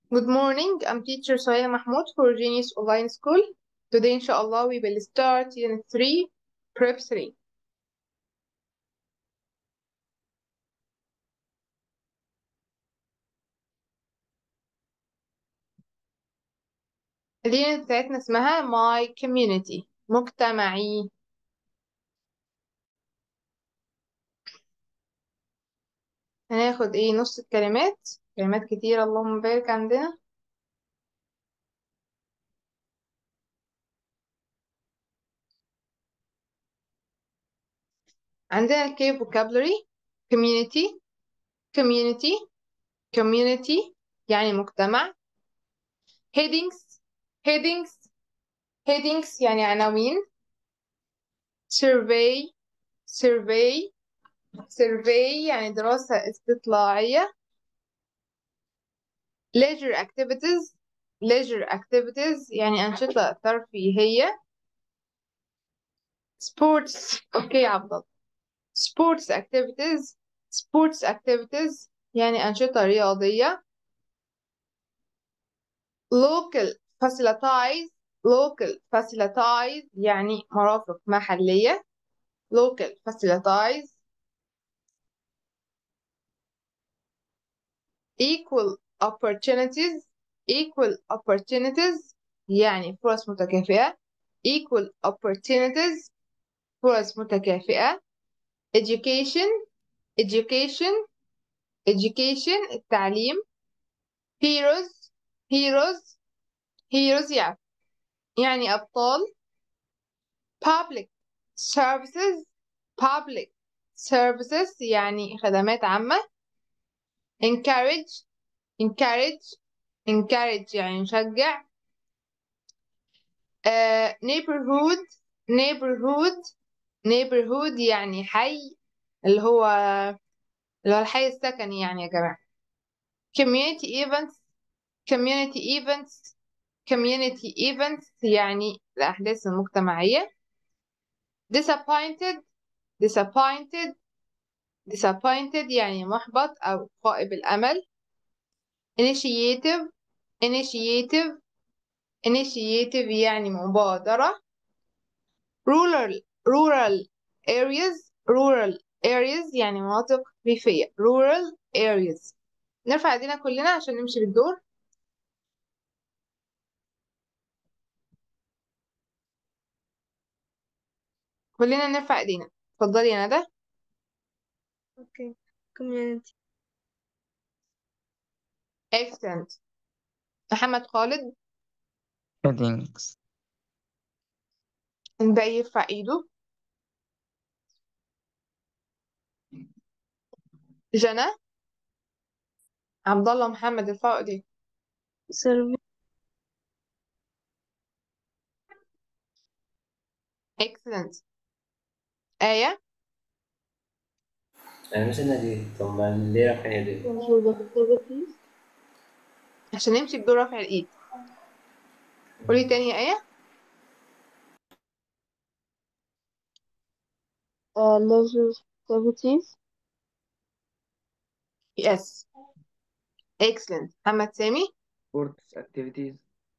Good morning, I'm teacher Soya Mahmoud for Genius Online School. Today, inshallah, we will start Unit 3, Prep 3. اليونت بتاعتنا اسمها My Community مجتمعي هناخد ايه نص الكلمات كلمات كتير اللهم بارك عندنا عندنا الكي vocabulary community community community يعني مجتمع headings headings headings يعني عناوين survey survey survey يعني دراسة استطلاعية leisure activities leisure activities يعني أنشطة ترفيهية sports أوكي يا عبد الله sports activities sports activities يعني أنشطة رياضية local facilities local facilities يعني مرافق محلية local facilities equal opportunities equal opportunities يعني فرص متكافئة equal opportunities فرص متكافئة education education education التعليم heroes heroes heroes يعني يعني أبطال public services public services يعني خدمات عامة encourage encourage encourage يعني نشجع uh, neighborhood neighborhood neighborhood يعني حي اللي هو اللي هو الحي السكني يعني يا جماعة community events community events community events يعني الأحداث المجتمعية disappointed disappointed disappointed يعني محبط أو خائب الأمل initiative initiative initiative يعني مبادرة rural rural areas rural areas يعني مناطق ريفية rural areas نرفع ايدينا كلنا عشان نمشي بالدور كلنا نرفع ايدينا اتفضلي يا ندى Okay. Community. excellent محمد خالد headings الباقي يرفع ايده جنى عبد الله محمد ارفعوا ايديكم Survey. excellent آية أنا مش أنا دي طب ما ليه رافعين إيديهم؟ activities. عشان نمشي بدور رفع الايد قولي تاني يا آية Uh, leisure activities. yes excellent محمد سامي sports activities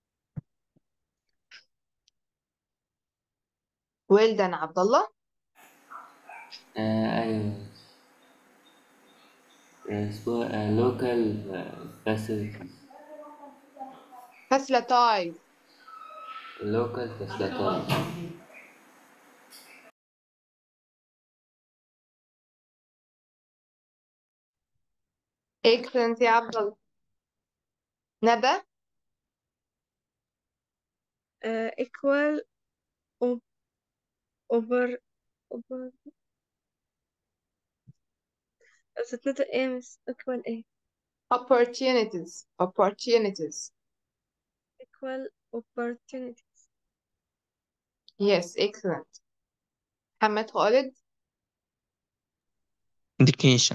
well done عبد الله آه أيوه آه، اسمه آه local آه، facilities facilities local facilities excellent يا عبد الله ندى Uh, equal op over over بس اتنطق ايه مس equal ايه opportunities opportunities equal opportunities yes excellent محمد خالد education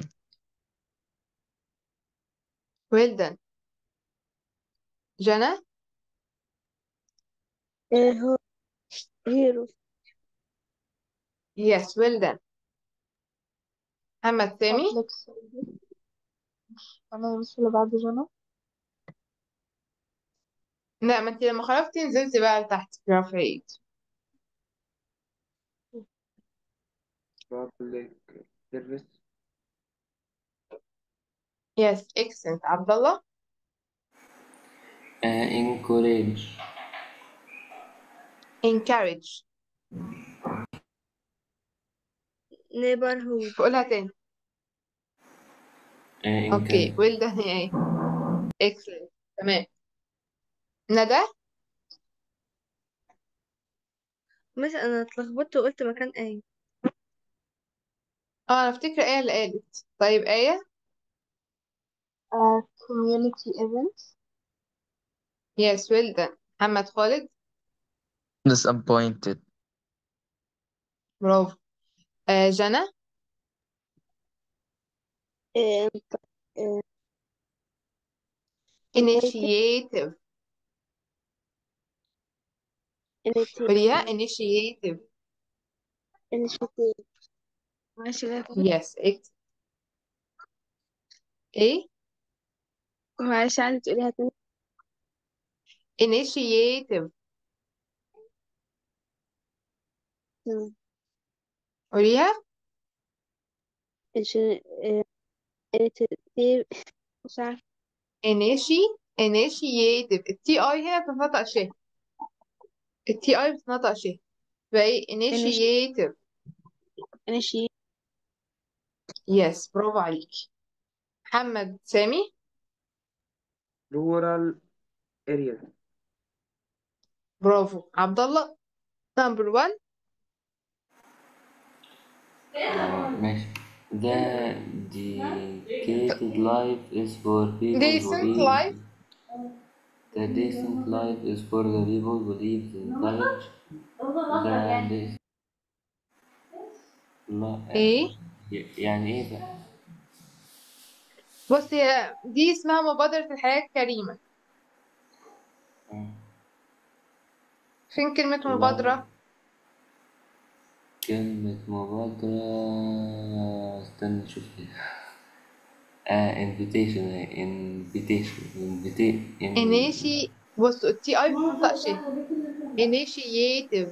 well done جنى uh, هو heroes yes well done محمد سامي public service أنا بس اللي بعد جنى لا ما انت لما خرجتي نزلتي بقى لتحت برافو عيد public service يس اكسنت عبد الله uh, encourage encourage neighborhood قولها تاني uh, اوكي encourage well done يا ايه excellent تمام ندى مش انا اتلخبطت وقلت مكان ايه اه انا افتكر ايه اللي قالت طيب ايه Uh, community events. يس well done محمد خالد disappointed برافو آه جنى Um, uh, initiative initiative. قوليها initiative Initiative. ماشي ده يس اكس ايه معلش عايزة تقوليها تاني initiative تمام. قوليها إنش- uh, initiative. مش عارفة initi initiative التي اي هنا بتنطق ش التي اي بتنطق ش فايه initiative initiative. يس برافو عليك محمد سامي rural areas برافو عبد الله نمبر 1 uh, ماشي The dedicated life is for people who Decent live life. The decent life is for the people who live in college The decent لا ايه يعني ايه بقى؟ بص هي دي اسمها مبادرة الحياة الكريمة آه. فين كلمة الله. مبادرة كلمة مبادرة استنى اشوف ليه آه invitation invitation invitation initi بص التي اي بتنطق ش initiative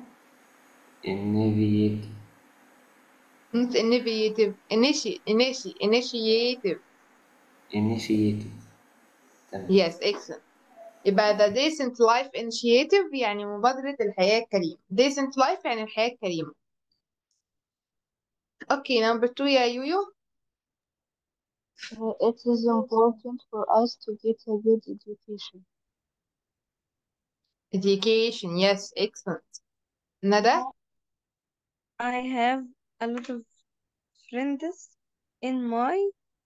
initiate مش initiative initi initi initiative initiative تمام yes excellent يبقى the decent life initiative يعني مبادرة الحياة الكريمة decent life يعني الحياة الكريمة اوكي number two يا يويو Uh, it is important for us to get a good education. education yes excellent ندى I have a lot of friends in my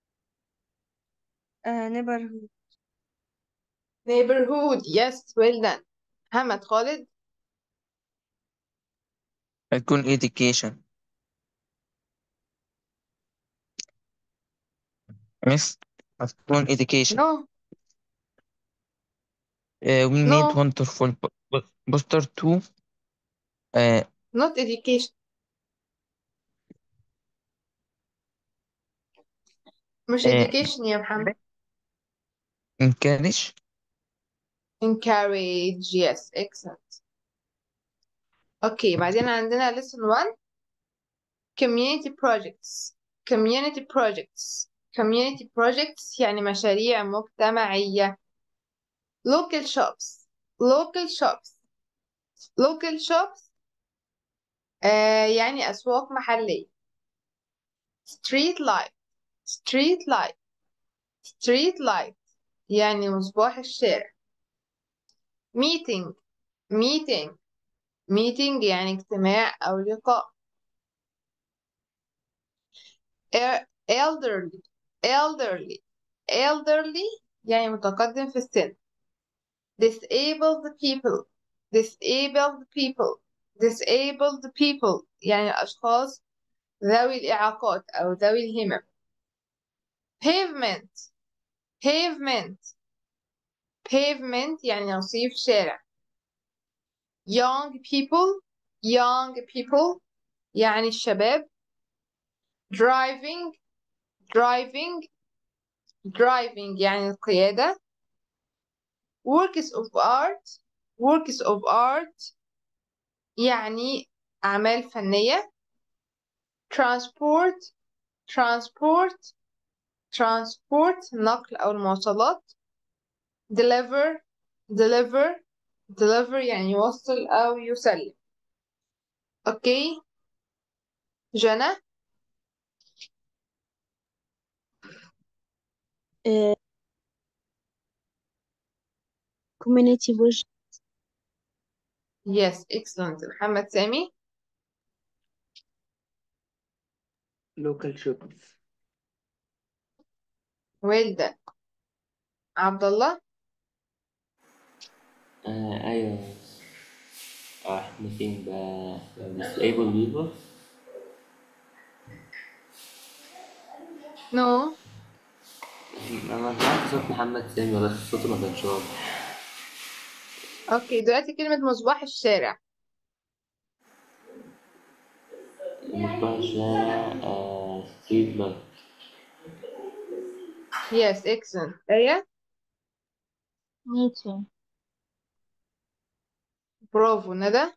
uh, neighborhood. neighborhood yes well done محمد خالد هيكون education miss هتكون education no Uh, we need No. wonderful po- po- poster to uh, not education مش آه. education يا محمد encourage encourage yes excellent اوكي بعدين عندنا lesson 1 community projects community projects community projects يعني مشاريع مجتمعية local shops local shops local shops آه يعني أسواق محلية street light street light street light يعني مصباح الشارع meeting meeting meeting يعني اجتماع أو لقاء Er- elderly elderly elderly يعني متقدم في السن disabled people disabled people disabled people يعني أشخاص ذوي الإعاقات أو ذوي الهمم pavement pavement pavement يعني رصيف شارع young people young people يعني الشباب driving driving driving يعني القيادة works of art works of art يعني أعمال فنية transport transport transport نقل أو المواصلات deliver deliver deliver يعني يوصل أو يسلم أوكي جنى uh, community project yes excellent محمد سامي local shops well done عبد الله آه أيوة آه، احنا فين بقى disabled people no أنا مش عارف صوت محمد سامي ولا صوته ما كانش واضح أوكي دلوقتي كلمة مصباح الشارع مصباح الشارع آه ستريت لايت yes excellent آية meeting برافو ندى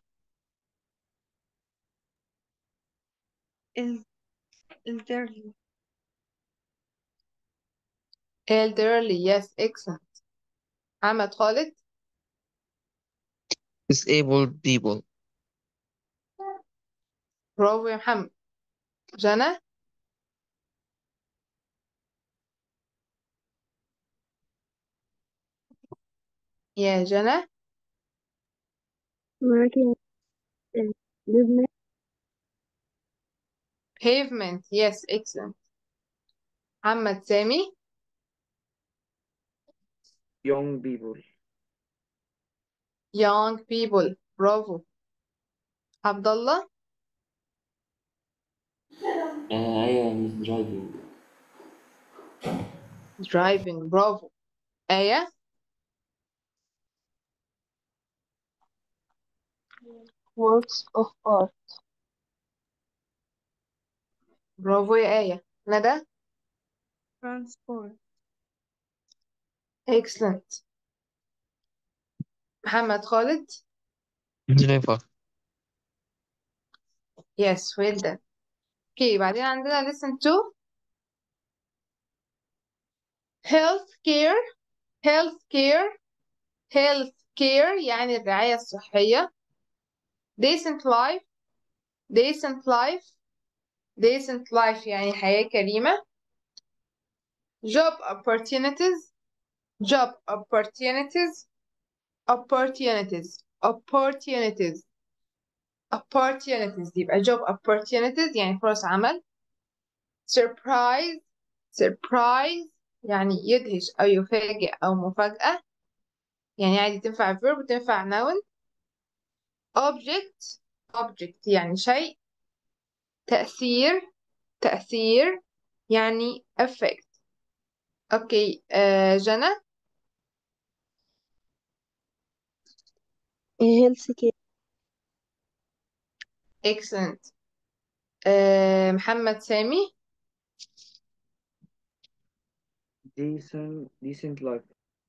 ال elderly elderly yes excellent محمد خالد disabled people برافو يا محمد جنى يا جنى American uh, movement pavement yes excellent محمد سامي young people young people برافو عبد الله آه أيوة مش درايفنج driving برافو آية works of art برافو يا آية ندى transport excellent محمد خالد driver yes well done اوكي بعدين عندنا listen to health care health care health care يعني الرعاية الصحية decent life decent life decent life يعني حياة كريمة job opportunities job opportunities opportunities opportunities opportunities يبقى job opportunities يعني فرص عمل surprise surprise يعني يدهش أو يفاجئ أو مفاجأة يعني عادي تنفع verb وتنفع noun object object يعني شيء تأثير تأثير يعني effect أوكي آه جنى health care excellent آه محمد سامي decent decent life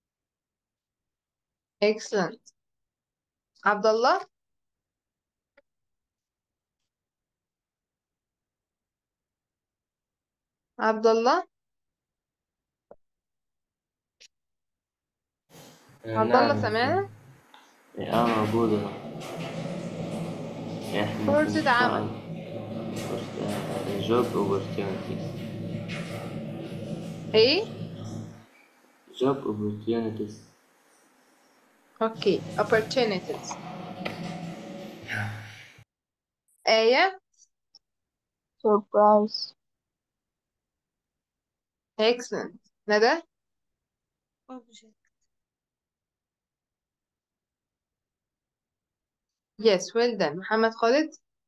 excellent عبد الله عبد الله آه عبد الله نعم سامعنا اه موجودة احنا فرصة عمل job opportunities ايه job opportunities اوكي opportunities آية surprise excellent ندى object yes well done محمد خالد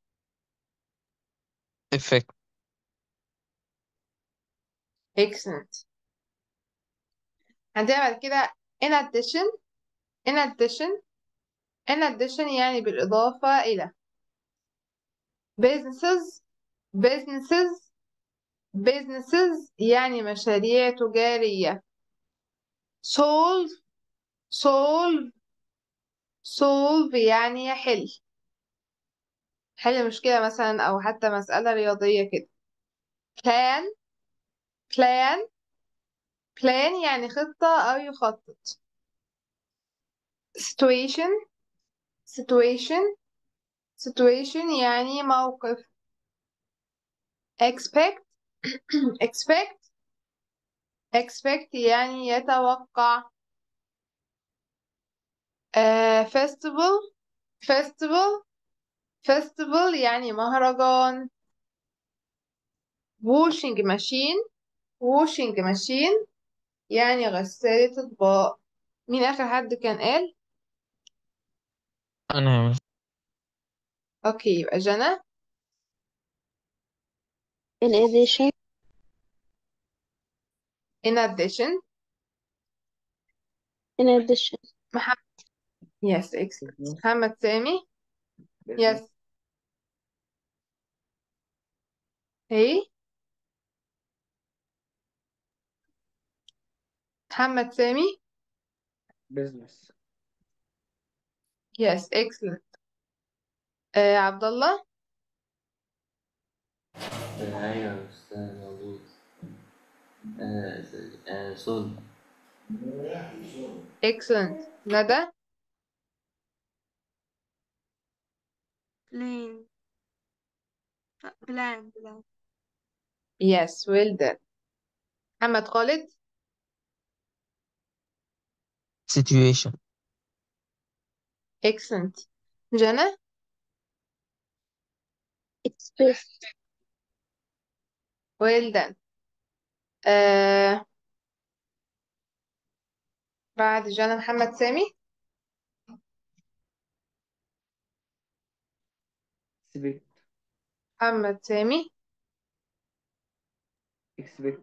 effect excellent عندنا بعد كده in addition in addition in addition يعني بالإضافة إلى businesses businesses businesses يعني مشاريع تجارية solve solve solve يعني يحل حل مشكلة مثلا أو حتى مسألة رياضية كده plan plan plan يعني خطة أو يخطط situation situation situation يعني موقف expect expect expect يعني يتوقع آه festival festival festival يعني مهرجان washing machine washing machine يعني غسالة أطباق مين آخر حد كان قال؟ أنا يا مس أوكي يبقى جنى in addition in addition in addition محمد yes excellent محمد سامي yes hey محمد سامي business yes excellent آه عبد الله آه، أيوة يا أستاذ موجود آه، س- آه، صلب excellent ندى plan plan plan yes well done محمد خالد situation excellent جنى expect well done آه بعد جنى محمد سامي expect محمد سامي expect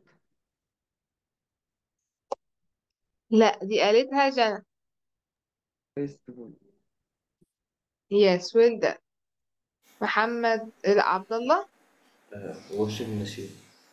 لا دي قالتها جنى festival yes well done محمد لا عبد الله واشنج ماشين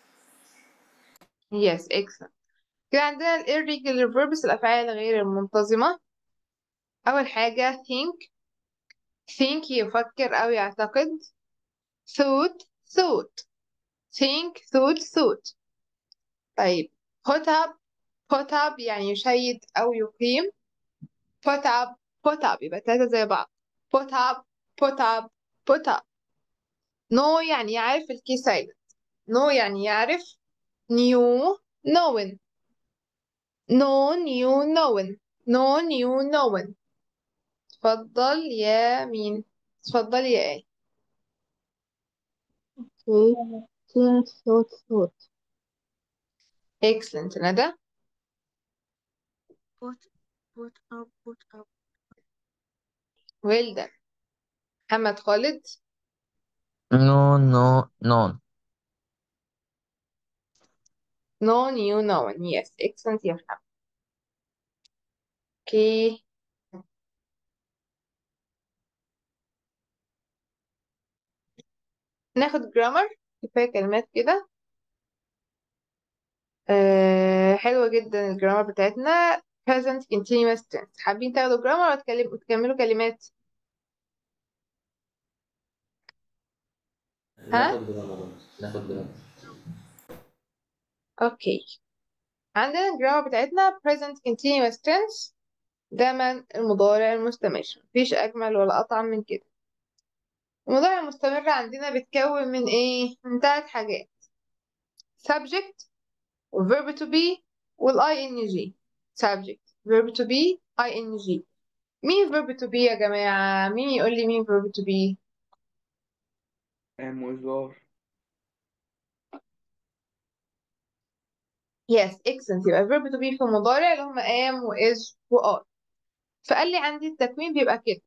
yes excellent كده عندنا ال irregular verbs الأفعال غير المنتظمة أول حاجة think think يفكر أو يعتقد thought thought think thought thought طيب put up put up يعني يشيد أو يقيم put up put up يبقى تلاتة زي بعض put up put up put up know يعني يعرف الكي silent know يعني يعرف new knowing know new knowing know new knowing اتفضل يا مين اتفضل يا ايه Okay. Think, thought, thought. excellent ندى put put up put up well done محمد خالد no no none no new knowing yes excellent يا محمد اوكي ناخد grammar كفاية كلمات كده آه حلوة جدا الجرامر بتاعتنا present continuous tense حابين تاخدوا جرامر ولا تكلم وتكملوا كلمات ها ناخد جرامر ناخد جرامر اوكي عندنا الجرامر بتاعتنا present continuous tense دايما المضارع المستمر مفيش أجمل ولا أطعم من كده المضارع المستمر عندنا بيتكون من إيه؟ من تلات حاجات subject و verb to be وال ing subject verb to be ing مين verb to be يا جماعة؟ مين يقول لي مين verb to be؟ am وزار yes excellent يبقى verb to be في المضارع اللي هم am و is و are فقال لي عندي التكوين بيبقى كده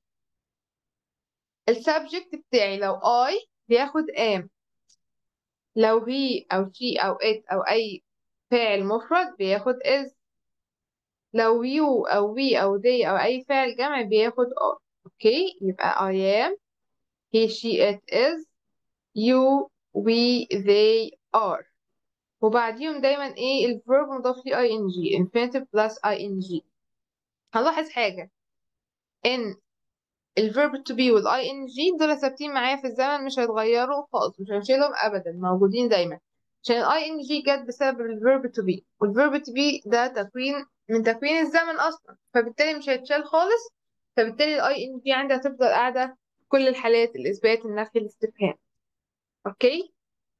السبجكت بتاعي لو I بياخد am لو he أو she أو it أو أي فاعل مفرد بياخد is لو you أو we أو they أو أي فاعل جمع بياخد are أوكي يبقى I am he she it is you we they are وبعديهم دايما ايه الفيرب مضاف ليه ing infinitive plus ing هنلاحظ حاجة ان الفيرب to be والاي ان جي دول ثابتين معايا في الزمن مش هيتغيروا خالص مش هنشيلهم ابدا موجودين دايما عشان الاي ان جي جت بسبب الفيرب to be والفيرب to be ده تكوين من تكوين الزمن اصلا فبالتالي مش هيتشال خالص فبالتالي الاي ان جي عندي هتفضل قاعدة في كل الحالات الاثبات النفي الاستفهام اوكي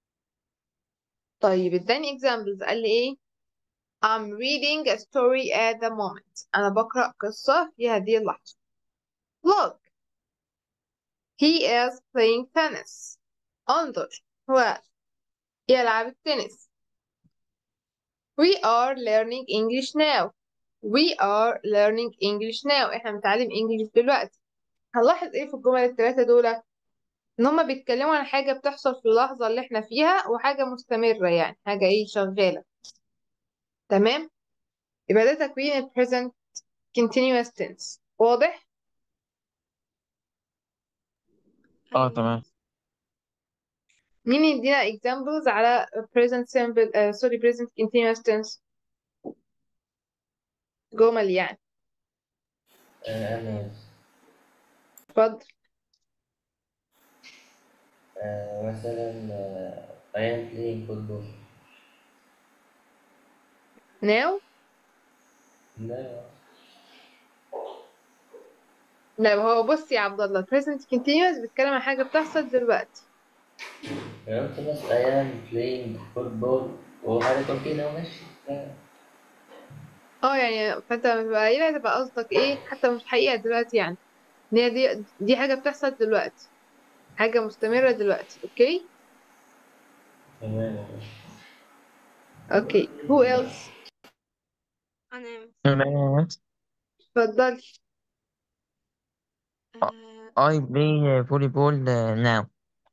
طيب اداني examples قال لي ايه I'm reading a story at the moment انا بقرأ قصة في هذه اللحظة look he is playing tennis انظر هو يلعب التنس we are learning English now we are learning English now احنا بنتعلم انجليش دلوقتي هنلاحظ ايه في الجمل الثلاثة دول ان هما بيتكلموا عن حاجة بتحصل في اللحظة اللي احنا فيها وحاجة مستمرة يعني حاجة ايه شغالة تمام يبقى ده تكوين ال present continuous tense واضح اه أيوة تمام مين يدينا examples على present simple uh, sorry present continuous tense جمل يعني آه، أنا اتفضل آه، مثلا آه، I am playing football now لا لا هو بص يا عبد الله present continuous بيتكلم عن حاجة بتحصل دلوقتي أنا قلت بس I am playing football وحاجة تركينا وماشي لا. اه يعني فانت لما تبقى قايلها تبقى قصدك ايه حتى مش حقيقة دلوقتي يعني ان هي دي دي حاجة بتحصل دلوقتي حاجة مستمرة دلوقتي اوكي تمام اوكي who else أنا تمام اتفضلي آه I play volleyball uh, now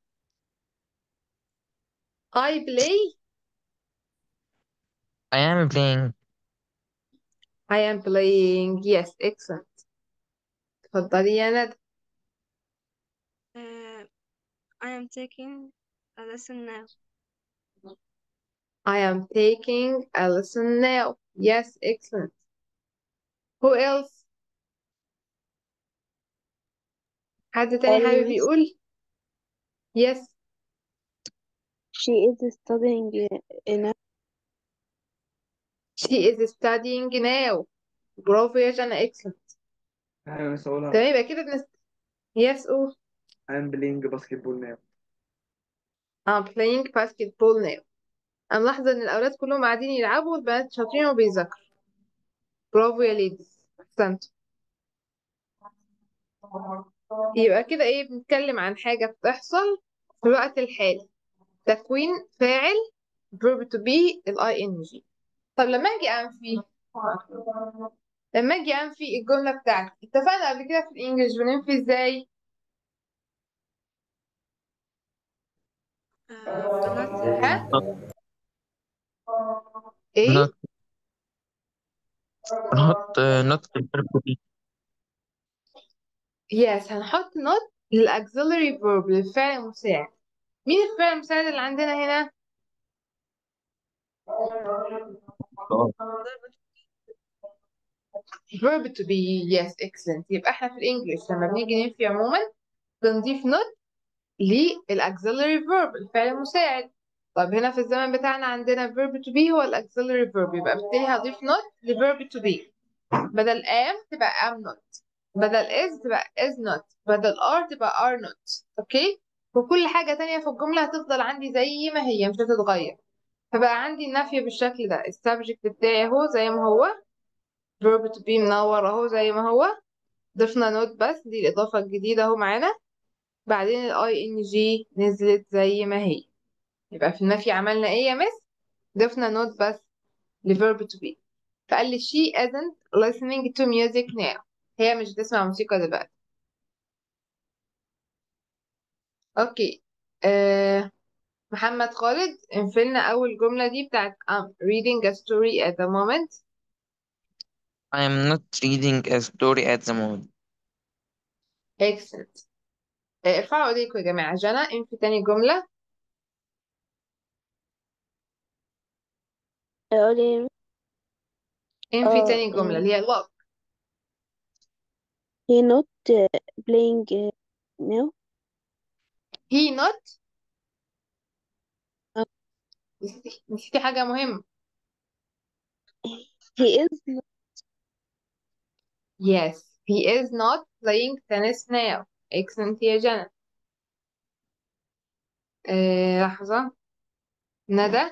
I play I am playing I am playing yes excellent اتفضلي يا ندى آه I am taking a lesson now I am taking a lesson now yes excellent who else حد تاني أنا حابب miss يقول yes she is studying in a she is studying now برافو يا جنى excellent أنا بس أقولها تمام يبقى كده بنست yes قول I'm playing basketball now I'm playing basketball now أنا ملاحظة إن الأولاد كلهم قاعدين يلعبوا والبنات شاطرين وبيذاكروا برافو يا ليديز أحسنتوا يبقى كده إيه بنتكلم عن حاجة بتحصل في الوقت الحالي تكوين فاعل verb to be ال ing طب لما أجي أنفي لما أجي أنفي الجملة بتاعتي اتفقنا قبل كده في الإنجليش بننفي إزاي؟ آه بنات ها؟ not إيه؟ not not uh, not the verb to be يس هنحط not للأكسلري verb للفعل المساعد مين الفعل المساعد اللي عندنا هنا؟ verb to be yes excellent يبقى احنا في الانجليش لما بنيجي ننفي عموما بنضيف not للأكسلري verb الفعل المساعد طب هنا في الزمن بتاعنا عندنا verb to be هو الأكسلري verb يبقى بالتالي هضيف not لverb to be بدل am تبقى am not بدل is تبقى is not بدل are تبقى are not اوكي وكل حاجة تانية في الجملة هتفضل عندي زي ما هي مش هتتغير فبقى عندي النفي بالشكل ده السبجكت بتاعي اهو زي ما هو verb to be منور اهو زي ما هو ضفنا نوت بس دي الإضافة الجديدة اهو معانا بعدين ال ing نزلت زي ما هي يبقى في النفي عملنا ايه يا مس ضفنا نوت بس ل verb to be فقال لي she isn't listening to music now هي مش بتسمع موسيقى دلوقتي اوكي آه محمد خالد انفلنا اول جملة دي بتاعت I'm reading a story at the moment I am not reading a story at the moment excellent آه ارفعوا ايديكم يا جماعة جنى انفي تاني جملة أقول إيه انفي اه تاني جملة إيه اللي هي look he not uh, playing uh, now he not آه. نسيتي نسيتي حاجة مهمة he is not yes he is not playing tennis now excellent يا جنى آه لحظة ندى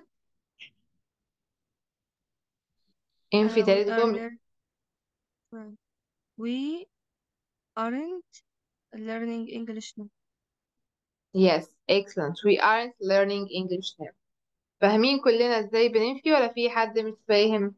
انفي uh, we تالت are جملة lear- right. we aren't learning English now yes excellent we aren't learning English now فاهمين كلنا ازاي بننفي ولا في حد مش فاهم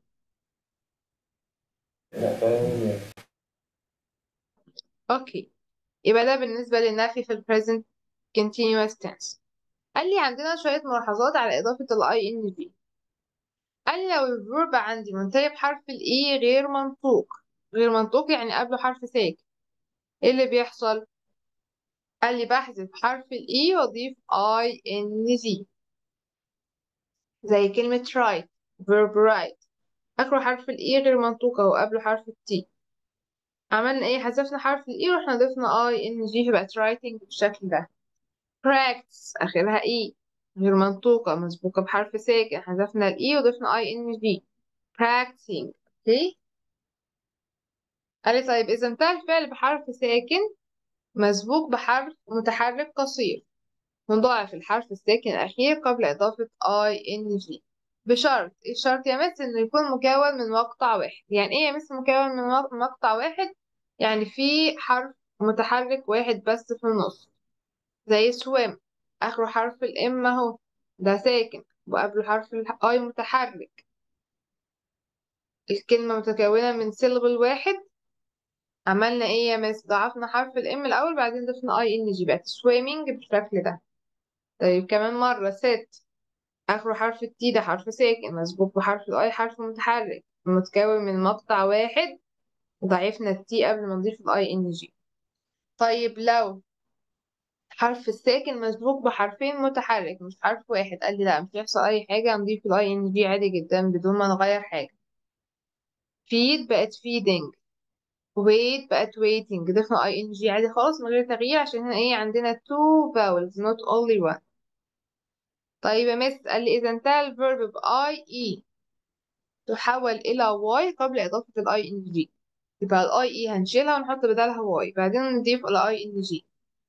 اوكي يبقى ده بالنسبة للنفي في ال present continuous tense قال لي عندنا شوية ملاحظات على إضافة ال ing قال لي لو الفيرب عندي منتهي بحرف ال e غير منطوق غير منطوق يعني قبله حرف ساكن ايه اللي بيحصل قال لي بحذف حرف ال e واضيف ing زي كلمة write verb write فاكروا حرف ال e غير منطوق اهو قبله حرف ال t عملنا ايه حذفنا حرف ال e ورحنا ضفنا ing فبقت writing بالشكل ده practice آخرها e غير منطوقة مسبوقة بحرف ساكن حذفنا ال e وضفنا ing practicing اوكي قال لي طيب إذا انتهى الفعل بحرف ساكن مسبوق بحرف متحرك قصير نضاعف الحرف الساكن الأخير قبل إضافة ing بشرط إيه الشرط يا مس إنه يكون مكون من مقطع واحد يعني إيه يا مس مكون من مق- مقطع واحد يعني في حرف متحرك واحد بس في النص زي swim آخره حرف الإم أهو ده ساكن وقبله حرف الآي متحرك الكلمة متكونة من syllable واحد عملنا ايه يا مس ضعفنا حرف الام الاول بعدين ضفنا اي ان جي بقت swimming بالشكل ده طيب كمان مرة set اخره حرف التي ده حرف ساكن مسبوق بحرف الاي حرف متحرك متكون من مقطع واحد ضعفنا التي قبل ما نضيف الاي ان جي طيب لو حرف الساكن مسبوق بحرفين متحرك مش حرف واحد قال لي لا مش هيحصل اي حاجة نضيف الاي ان جي عادي جدا بدون ما نغير حاجة feed بقت feeding wait بقت waiting ضفنا اي ان جي عادي خالص من غير تغيير عشان هنا ايه عندنا two vowels not only one طيب يا مس قال لي اذا انتهى الفيرب ب اي اي تحول الى واي قبل اضافة الاي ان جي يبقى الاي اي هنشيلها ونحط بدلها واي بعدين نضيف الاي ان جي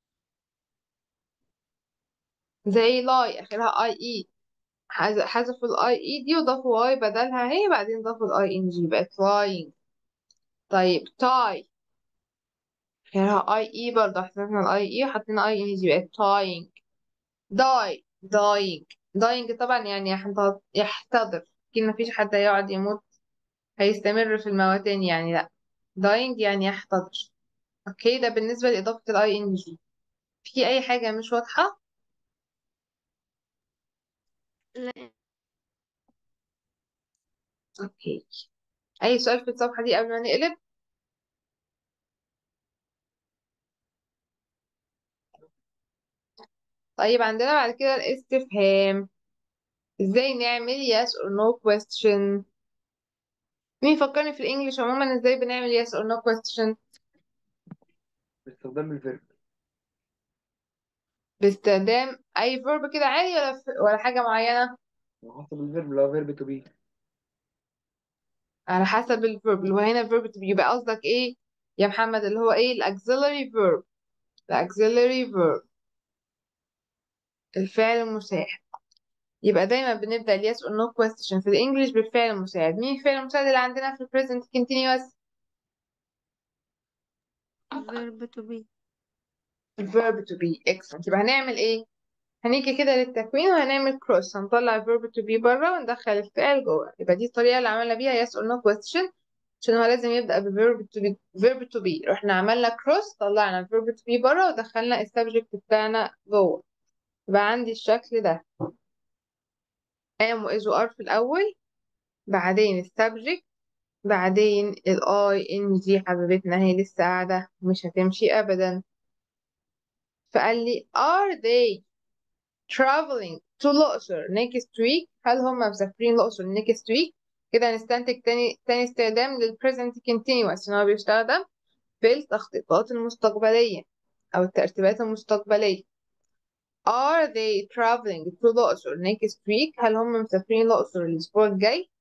زي لاي اخرها اي اي حذفوا الاي اي دي وضافوا واي بدلها هي بعدين ضافوا الاي ان جي بقت lying طيب تاي اخرها اي اي برضه حذفنا الاي اي وحطينا اي ان جي بقت tying die dying dying طبعا يعني يحت- يحتضر أكيد مفيش حد هيقعد يموت هيستمر في المواتين يعني لأ dying يعني يحتضر اوكي ده بالنسبة لإضافة الاي ان جي في أي حاجة مش واضحة لا اوكي أي سؤال في الصفحة دي قبل ما نقلب طيب عندنا بعد كده الاستفهام ازاي نعمل yes or no question مين فكرني في الانجليش عموما ازاي بنعمل yes or no question باستخدام الفيرب باستخدام اي verb كده عادي ولا ف... ولا حاجة معينة وحسب الفيرب لو فيرب تو بي على حسب الفيرب اللي هو هنا verb to be يبقى قصدك ايه يا محمد اللي هو ايه الاكسلري verb الاكسلري verb الفعل المساعد يبقى دايما بنبدأ ال yes or no question في الانجليش بالفعل المساعد مين الفعل المساعد اللي عندنا في ال present continuous verb to be الverb to be excellent يبقى هنعمل ايه هنيجي كده للتكوين وهنعمل cross هنطلع verb to be بره وندخل الفعل جوه يبقى دي الطريقة اللي عملنا بيها yes or no question عشان هو لازم يبدأ ب verb to be verb to be رحنا عملنا cross طلعنا verb to be بره ودخلنا السبجكت بتاعنا جوه يبقى عندي الشكل ده am و is و are في الأول بعدين السبجكت بعدين ال I N G حبيبتنا هي لسه قاعدة مش هتمشي أبدا فقال لي are they traveling to الأقصر next week هل هم مسافرين الأقصر next week كده نستنتج تاني تاني استخدام لل present continuous إن هو بيستخدم في التخطيطات المستقبلية أو الترتيبات المستقبلية Are they traveling to الأقصر next week؟ هل هم مسافرين الأقصر الأسبوع الجاي؟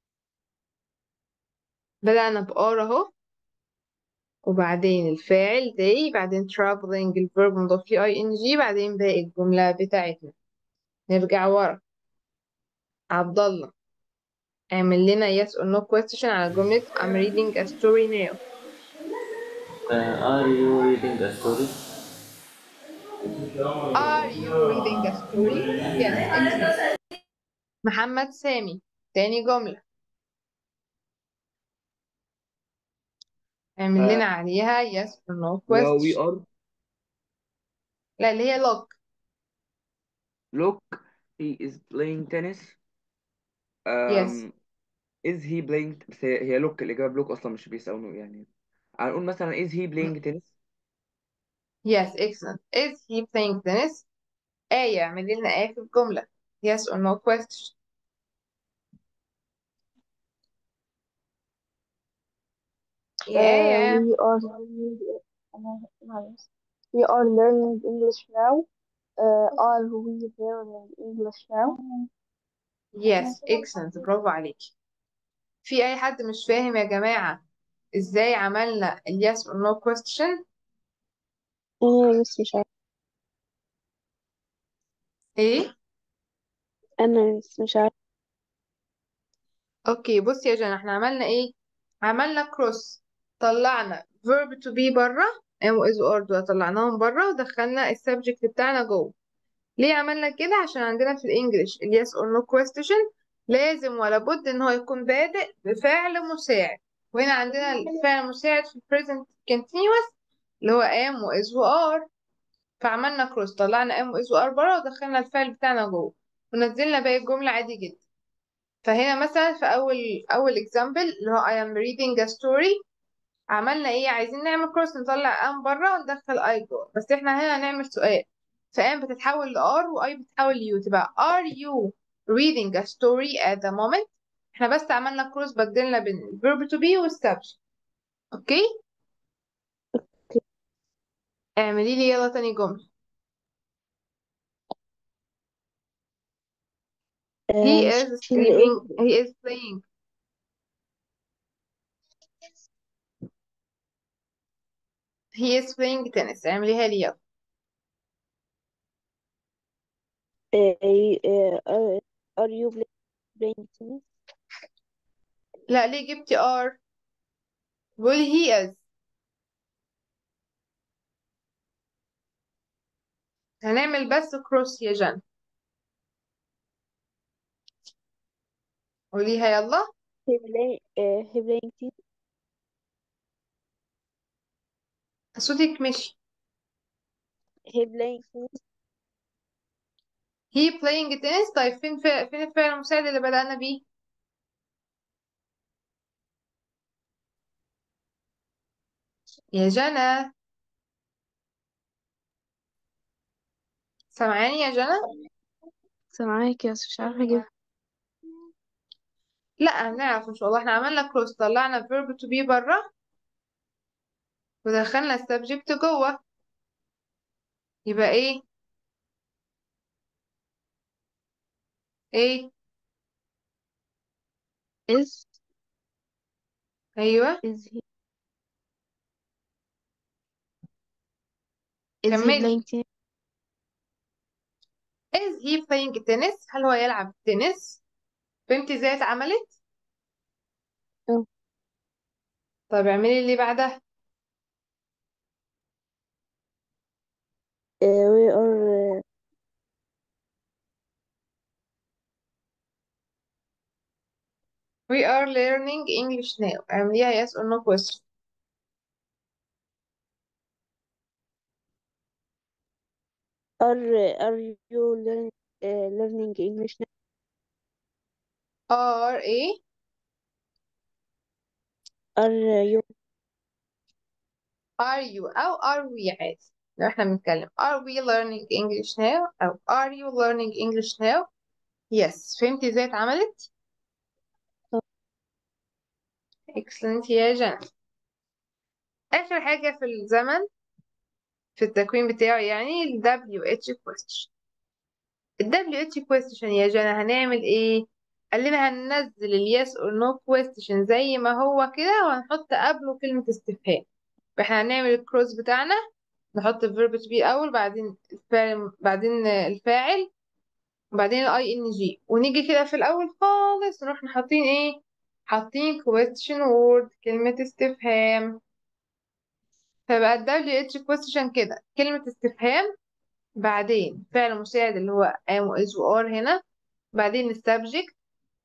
بدأنا ب are أهو وبعدين الفاعل they بعدين traveling الفيرب مضاف ليه ing بعدين باقي الجملة بتاعتنا نرجع ورا عبد الله اعمل لنا yes or no question على جملة I'm reading a story now Uh, are you reading a story? Are you reading a story? Yes, excellent. محمد سامي تاني جملة اعمل لنا عليها yes or no Now we question are لا اللي هي look look he is playing tennis yes um is he playing بس هي هي look الإجابة بلوك أصلا مش بيسألوا يعني هنقول مثلا is he playing tennis yes excellent is he playing tennis آية اعمل لنا آية في الجملة yes or no question يا Uh, آية we are learning معلش. we are learning English now uh, are we learning English now yes excellent برافو عليكي في أي حد مش فاهم يا جماعة ازاي عملنا ال yes or no question أنا بس مش عارفة ايه أنا بس مش عارفة اوكي بصي يا جنى احنا عملنا ايه عملنا كروس طلعنا verb to be بره am is or do طلعناهم بره ودخلنا السبجكت بتاعنا جوه ليه عملنا كده عشان عندنا في الانجليش ال yes or no question لازم ولا بد ان هو يكون بادئ بفعل مساعد وهنا عندنا الفعل المساعد في present continuous اللي هو am و is و are فعملنا كروس طلعنا am و is و are بره ودخلنا الفعل بتاعنا جوه ونزلنا باقي الجملة عادي جدا فهنا مثلا في أول أول example اللي هو I am reading a story عملنا إيه عايزين نعمل كروس نطلع am بره وندخل I جوه بس إحنا هنا هنعمل سؤال فام بتتحول ل R و I بتتحول ل U تبقى Are you reading a story at the moment إحنا بس عملنا كروس بدلنا بين ال verb to be والسبجect أوكي اعملي لي يلا تاني جملة He uh, is she is sleeping he is playing he is playing tennis اعمليها لي يلا uh, uh, are, are you play- playing tennis لا ليه جبتي are قول he is هنعمل بس كروس يا جن قوليها يلا he play uh, he playing tennis صوتك مشي he playing tennis he playing tennis طيب فين فين فين الفعل المساعد اللي بدأنا بيه يا جنى سامعاني يا جنى سامعاك بس مش عارفة اجيب لا هنعرف ان شاء الله احنا عملنا كروس طلعنا verb to be بره ودخلنا السبجكت جوه يبقى ايه ايه is ايوه is he is he كملي playing tennis is he playing tennis هل هو يلعب تنس فهمتي ازاي اتعملت اه طب اعملي اللي بعدها uh, we are uh, we are learning English now اعمليها yes or no question are are you learn, uh, learning English now are ايه are you are you أو are we عادي لو احنا بنتكلم are we learning English now أو are you learning English now yes فهمتي ازاي اتعملت excellent يا جنى آخر آخر حاجة في الزمن في التكوين بتاعي يعني ال WH question ال WH question يا جنى هنعمل ايه؟ قال لنا هننزل ال yes or no question زي ما هو كده وهنحط قبله كلمة استفهام فاحنا هنعمل الكروس بتاعنا نحط الفيرب to be الأول بعدين الفاعل بعدين الفاعل وبعدين الاي ان جي ونيجي كده في الأول خالص نروح حاطين ايه؟ حاطين question word كلمة استفهام فبقى ال WH question كده كلمة استفهام بعدين فعل مساعد اللي هو am و is و are هنا بعدين السبجكت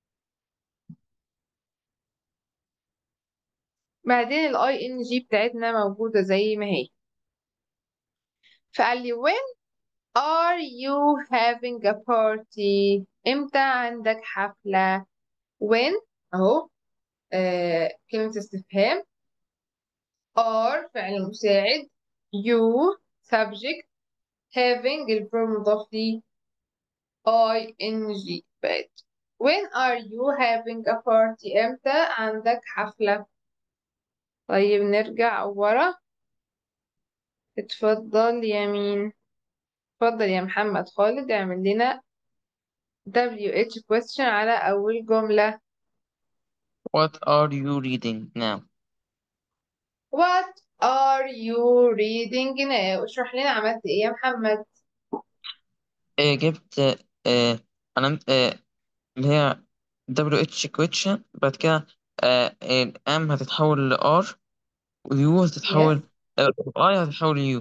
بعدين الاي ان جي بتاعتنا موجودة زي ما هي فقال لي when are you having a party امتى عندك حفلة when اهو آه كلمة استفهام are فعل مساعد you subject having الفيرب مضاف لي ing بقت when are you having a party امتى عندك حفلة طيب نرجع ورا اتفضل يا مين اتفضل يا محمد خالد اعمل لنا WH question على أول جملة What are you reading now? What are you reading now اشرح لنا عملت ايه يا محمد آه جبت آه أنا آه اللي هي WH question بعد كده آه الام هتتحول ل R ويو yes هتتحول آه I هتتحول ل U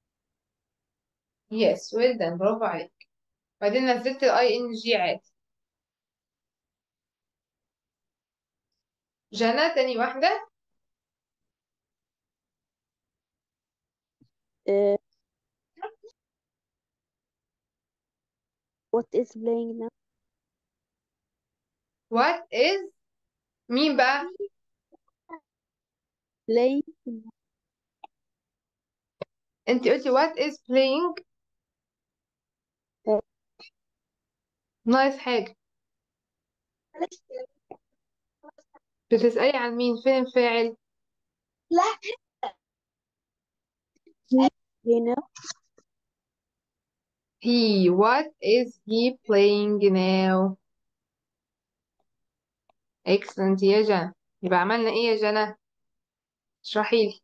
yes well done برافو عليك بعدين نزلت الاي ان جي عادي جنى تاني واحدة uh, what is playing now what is مين بقى playing انت قلتي what is playing آه، ناقص حاجة بتسألي عن مين فين الفاعل هنا he what is he playing now excellent يا جنى يبقى عملنا ايه يا جنى اشرحي لي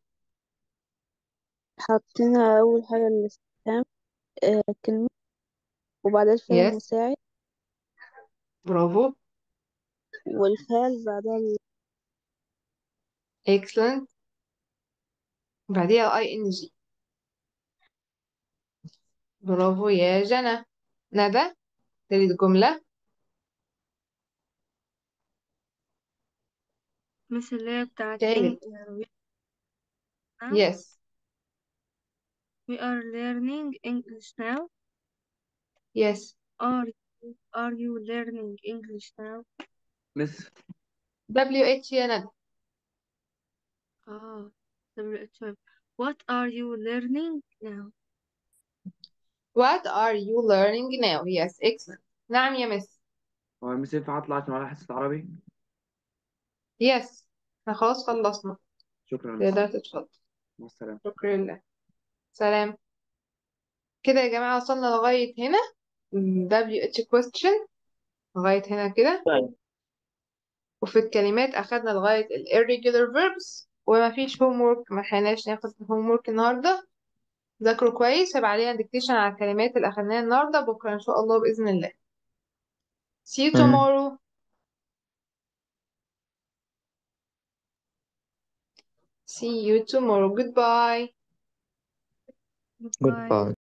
حطينا أول حاجة الاستفهام آه كلمة وبعدها الفعل yes المساعد برافو والفعل بعدها ال- excellent بعديها اي ان جي برافو يا جنى ندى تالت جملة مثل اللي هي بتاعت تالت إن- now yes we are learning English now yes are you are you learning English now مس WH يا ندى اه WHM what are you learning now what are you learning now yes excellent نعم يا مس هو المس ينفع اطلع عشان ورايا حصة عربي yes احنا خلاص خلصنا شكرا يا مس تقدر تتفضل مع السلامة شكرا لله سلام كده يا جماعة وصلنا لغاية هنا WH question لغاية هنا كده وفي الكلمات أخدنا لغاية ال irregular verbs وما فيش homework ما لحقناش ناخد homework النهاردة ذاكروا كويس هيبقى علينا dictation على الكلمات اللي أخدناها النهاردة بكرة إن شاء الله بإذن الله see you مم. tomorrow see you tomorrow goodbye goodbye Goodbye